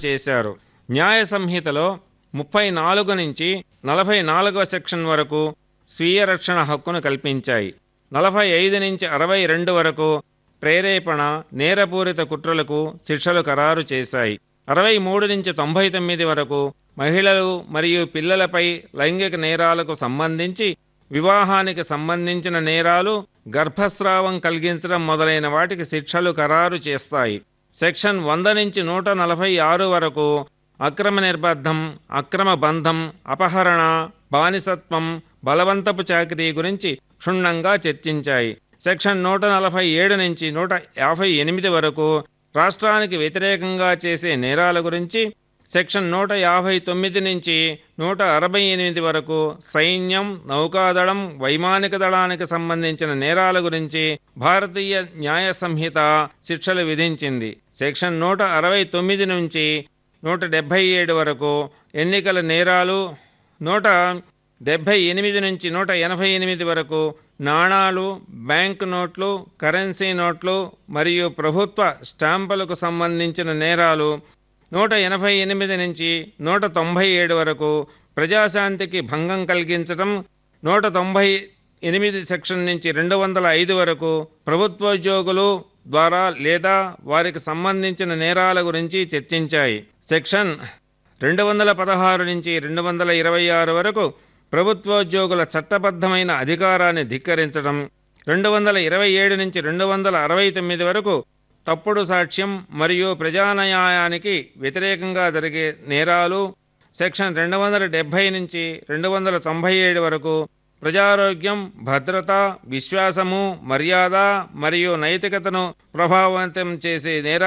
చేశారు న్యాయ సంహితలో ముప్పై నాలుగు నుంచి నలభై నాలుగవ సెక్షన్ వరకు స్వీయ రక్షణ హక్కును కల్పించాయి నలభై ఐదు నుంచి అరవై రెండు వరకు ప్రేరేపణ నేరపూరిత కుట్రలకు శిక్షలు ఖరారు చేశాయి అరవై మూడు నుంచి తొంభై తొమ్మిది వరకు మహిళలు మరియు పిల్లలపై లైంగిక నేరాలకు సంబంధించి వివాహానికి సంబంధించిన నేరాలు గర్భస్రావం కలిగించడం మొదలైన వాటికి శిక్షలు ఖరారు చేస్తాయి సెక్షన్ వంద నుంచి నూట నలభై ఆరు వరకు అక్రమ నిర్బద్ధం అక్రమ బంధం అపహరణ బానిసత్వం బలవంతపు చాకరీ గురించి క్షుణ్ణంగా చర్చించాయి సెక్షన్ నూట నలభై ఏడు నుంచి నూట యాభై ఎనిమిది వరకు రాష్ట్రానికి వ్యతిరేకంగా చేసే నేరాల గురించి సెక్షన్ నూట యాభై తొమ్మిది నుంచి నూట అరవై ఎనిమిది వరకు సైన్యం నౌకాదళం వైమానిక దళానికి సంబంధించిన నేరాల గురించి భారతీయ న్యాయ సంహిత శిక్షలు విధించింది సెక్షన్ నూట అరవై తొమ్మిది నుంచి నూట డెబ్భై ఏడు వరకు ఎన్నికల నేరాలు నూట డెబ్భై ఎనిమిది నుంచి నూట ఎనభై ఎనిమిది వరకు నాణాలు బ్యాంక్ నోట్లు కరెన్సీ నోట్లు మరియు ప్రభుత్వ స్టాంపులకు సంబంధించిన నేరాలు నూట ఎనభై ఎనిమిది నుంచి నూట తొంభై ఏడు వరకు ప్రజాశాంతికి భంగం కలిగించటం నూట తొంభై ఎనిమిది సెక్షన్ నుంచి రెండు వందల ఐదు వరకు ప్రభుత్వోద్యోగులు ద్వారా లేదా వారికి సంబంధించిన నేరాల గురించి చర్చించాయి సెక్షన్ రెండు వందల పదహారు నుంచి రెండు వందల ఇరవై ఆరు వరకు ప్రభుత్వోద్యోగుల చట్టబద్ధమైన అధికారాన్ని ధిక్కరించడం రెండు వందల ఇరవై ఏడు నుంచి రెండు వందల అరవై తొమ్మిది వరకు తప్పుడు సాక్ష్యం మరియు ప్రజాన్యాయానికి వ్యతిరేకంగా జరిగే నేరాలు సెక్షన్ రెండు వందల డెబ్భై నుంచి రెండు వందల తొంభై ఏడు వరకు ప్రజారోగ్యం భద్రత విశ్వాసము మర్యాద మరియు నైతికతను ప్రభావితం చేసే నేరాలు